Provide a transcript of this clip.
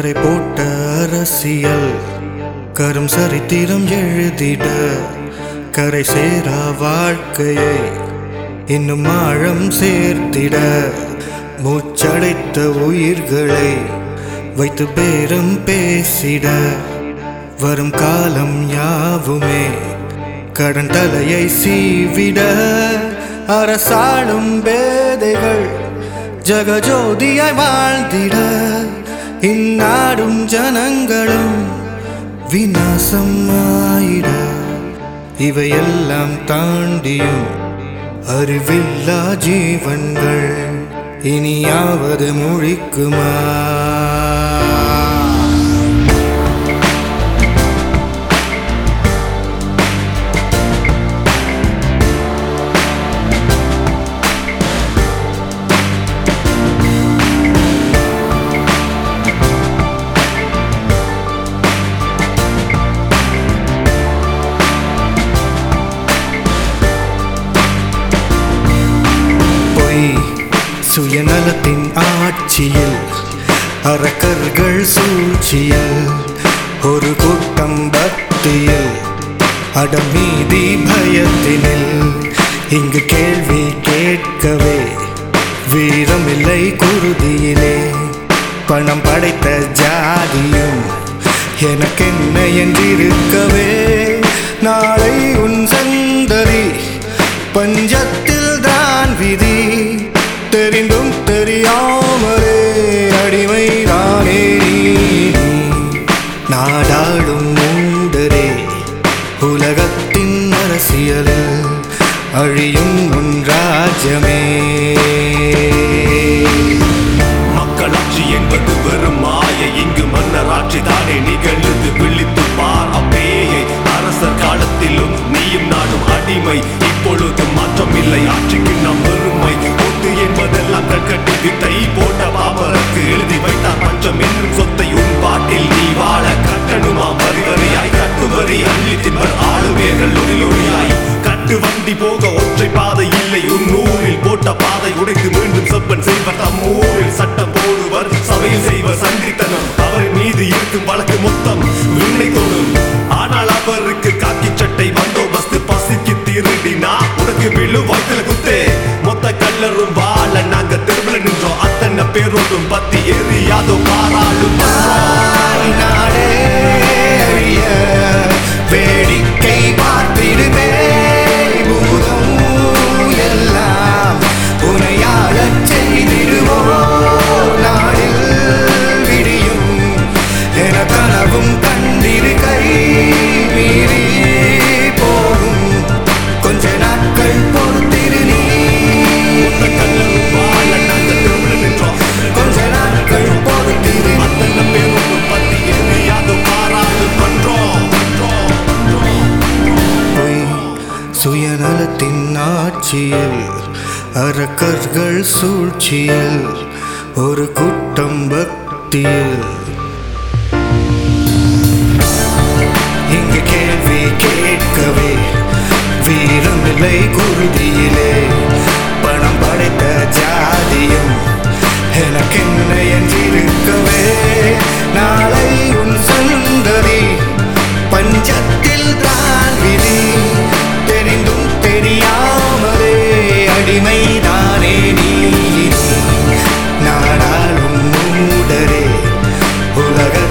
கரை போட்ட அரசியல் கரும் சரித்திரம் எழுதிட கரை சேரா வாழ்க்கையை இன்னும் ஆழம் சேர்த்திட மூச்சடைத்த உயிர்களை வைத்து பேரம் பேசிட வரும் காலம் யாவுமே கடன் தலையை சீவிட அரசாளும் பேதைகள் ஜகஜோதியாய் வாழ்ந்திட இந்நாடும் ஜனங்களும் விநாசம் ஆயிட இவையெல்லாம் தாண்டியும் அறிவில்லா ஜீவன்கள் இனியாவது முழிக்குமா பொய் சுயநலத்தின் ஆட்சியில் அரக்கர்கள் சூழ்ச்சியில் ஒரு கூட்டம் பக்தியில் அடமீதி பயத்தினில் இங்கு கேள்வி கேட்கவே வீரமில்லை குருதியிலே பணம் படைத்த ஜாதியும் எனக்கென்ன என்றிருக்கவே நாளை உன் சந்ததி பஞ்சத்தில் தான் விதி தெரிந்தும் தெரியாமலே அடிமை தானே நீ. நாடாளும் மூண்டரே உலகத்தின் அரசியலில் அழியும் உன் ராஜ்யமே மக்களாட்சி என்பது வெறும் மாய இங்கு மன்னராட்சி தானே நிகழ்ந்து விழித்து பார் அப்பேயை அரசர் காலத்திலும் நீயும் நாடும் அடிமை இப்பொழுது மாற்றம் இல்லை ஆட்சிக்கு நம் பெருமை ஒட்டு என்பதெல்லாம் கற்கட்டி வித்தை போட்ட பாபருக்கு எழுதி வைத்தார் பஞ்சம் என்றும் சொத்தை உன் பாட்டில் நீ வாழ கட்டணுமா வரி வரியாய் கட்டு வரி அள்ளி தின்பர் ஆளுவேர்கள் ஒளி ஒளியாய் கட்டு வண்டி போக ஒற்றை பாதை இல்லை உன் ஊரில் போட்ட பாதை உடைத்து மீண்டும் செப்பன் செய்வர் தம் ஊரில் சட்டம் போடுவர் சபையில் செய்வர் சங்கித்தனம் அவர் மீது இருக்கும் வழக்கு மொத்தம் விண்ணை தோணும் ஆனால் அவருக்கு காக்கி சட்டை பந்தோபஸ்து பசிக்கு திருடினா உனக்கு விழு வயிற்றுல குத்தே மொத்த கல்லரும் வாழ நாங்க தெருவுல நின்றோம் அத்தனை பேரோடும் பத்தி எரியாதோ பாராளும் நாடே அழிய வேடிக்கை பார்த்திடுமே பூதம் எல்லாம் உனையாளச் செய்திடுவோம் நாளில் விடியும் என கனவும் கண்டிரு கை மீறி போகும் கொஞ்ச நாட்கள் பொறுத்திரு நீ மொத்த கல்லரும் வாழ நாங்க தெருவுல நின்றோம் கொஞ்ச நாட்கள் பொறுத்திரு நீ அத்தனை பேரோடும் பத்தி எரியாதோ பாராளும் மன்றம் பொய் சுயநலத்தின் ஆட்சியில் அரக்கர்கள் சூழ்ச்சியில் ஒரு கூட்டம் பக்தியில் இங்கு கேள்வி கேட்கவே வீரமில்லை குருதியிலே பணம் படைத்த ஜாதியும் எனக்கென்ன என்றிருக்கவே நாளை உன் சந்ததி பஞ்சத்தில் தான் விதி தெரிந்தும் தெரியாமலே அடிமைதானே நீ நாடாளும் மூடரே உலக